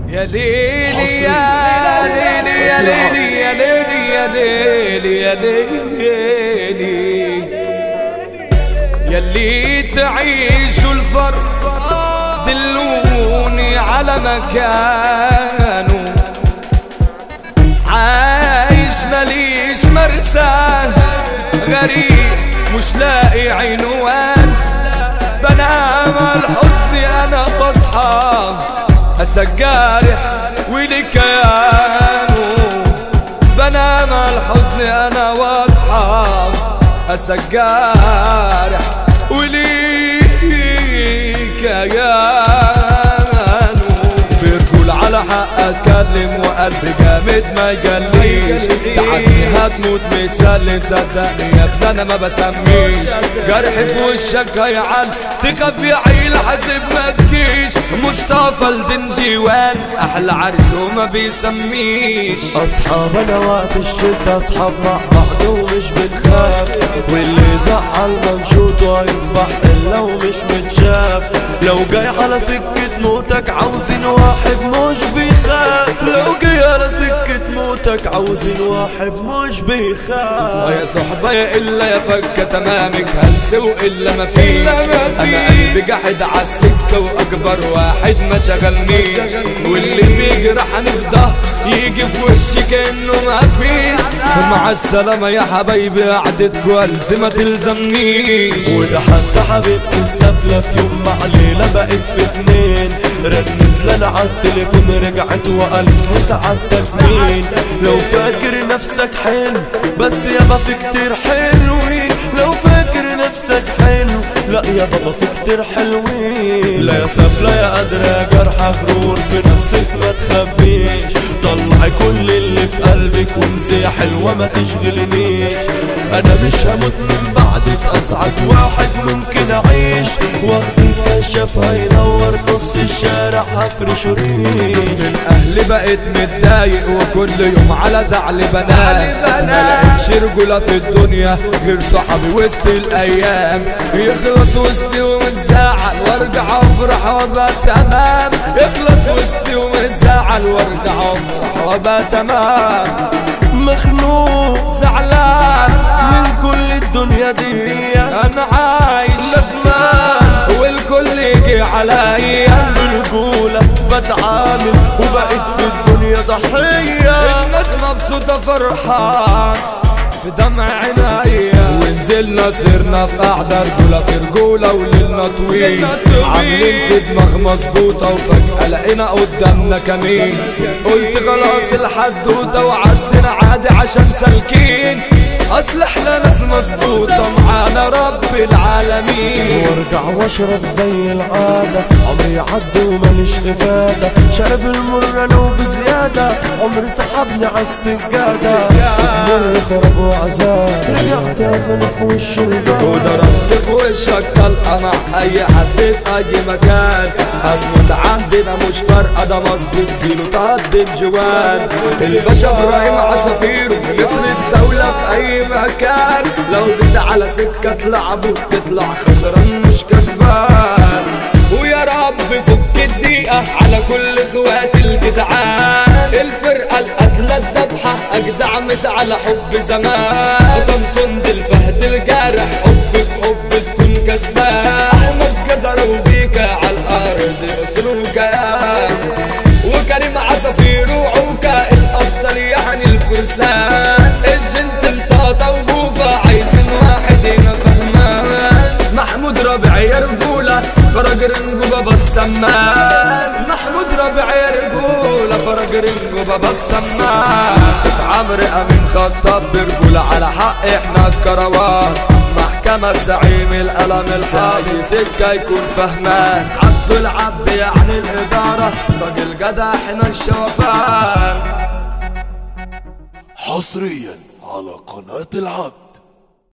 يا ليلي يا ليلي يا ليلي يا ليلي يا ليلي يا ليلي يلي تعيشوا الفرق دلوني على مكانه عايش مليش مرسى غريب مش لاقي عنوان بنام الحزن انا بصحى اسجارح ولكيانه بنام الحزن انا واصحى اسجارح ولكيانه بيرجول على حق اتكلم وقلبي جامد ما يجليش تعبني هتموت متسلم صدقني يا ابني انا ما بسميش جرح في وشك هيعل تخاف يا عيل حاسب ما تجيش مصطفى الدنجيوان احلى عرس وما بيسميش اصحاب انا وقت الشدة اصحاب مع بعض ومش بنخاف واللي زعل منشوط ويصبح الا ومش متشاف لو جاي على سكة موتك عاوزين واحد مش بيخاف لو جاي على سكة موتك عاوزين واحد مش بيخاف يا صحبة يا إلا يا فكة تمامك هلس وإلا ما فيش أنا قلبي جحد عالسكة وأكبر واحد ما شغلنيش واللي بيجرح نفضه يجي في وشي كأنه ما فيش مع السلامة يا حبايبي قعدتكوا ألزي ما تلزمنيش وده حتى حبيبتي السفلة في يوم مع ليلة بقت في اتنين رنت لنا عالتليفون رجعت وقالت مساعدتك مين لو فاكر نفسك حلو بس يابا في كتير حلوين لو فاكر نفسك حلو لا يا بابا في كتير حلوين لا يا سفلة يا قادرة يا جرح غرور في نفسك ما تخبيش طلعي كل اللي في قلبك وانسي حلوة ما تشغلنيش انا مش هموت من بعدك اسعد واحد ممكن اعيش وقت الكشف هينور نص الشارع هفرش ريش اهلي بقيت متضايق وكل يوم على زعل بنات ما لقيتش رجولة في الدنيا غير صحابي وسط الايام يخلص وسطي ومتزعل وارجع افرح وابقى تمام يخلص وسطي ومتزعل وارجع افرح وابقى تمام مخنوق زعلان من كل الدنيا دي انا عايش ندمان والكل يجي عليا برجولة بتعامل وبقيت في الدنيا ضحية الناس مبسوطة فرحان في دمع عينيا ونزلنا صرنا في قعدة رجولة في رجولة وليلنا طويل عاملين في دماغ مظبوطة وفجأة لقينا قدامنا كمين قلت خلاص الحدوتة وعدنا عادي عشان سالكين اصل احنا ناس مظبوطة معانا رب العالمين وارجع واشرب زي العادة عمري يعدي وماليش افادة شرب المر انا وبزيادة عمري سحبني عالسجادة مر خرب وعذاب رجعت افن في وش الباب وضربت في وشك طلقة مع أي حد في أي مكان هتموت عندنا مش فارقة ده مظبوط جيله تقدم جوان الباشا إبراهيم عصافير مصر الدولة في أي مكان لو جيت على سكة تلعبه تطلع خسران مش كسبان ويا رب فك الدقيقة على كل اخوات الجدعان الفرقة القتلة الذبحة أجدع مس على حب زمان سمسون الفهد الجارح حب في حب تكون كسبان أحمد جزر وبيكا على الأرض يسروا كيان وكريم عصافير وعوكا الأبطال يعني الفرسان الجنت الطاطا وبوفا عايزين واحد هنا فهمان محمود رابع يا رجولة فرج رنجو بابا السمان محمود رابع يا رجولة فرج رنجو بابا السمان يوسف عمرو أمين خطاب برجولة على حق احنا الكروان محكمة زعيم القلم الحامي سكة يكون فهمان عبد العبد يعني الإدارة راجل جدع احنا الشوفان حصريا على قناة العبد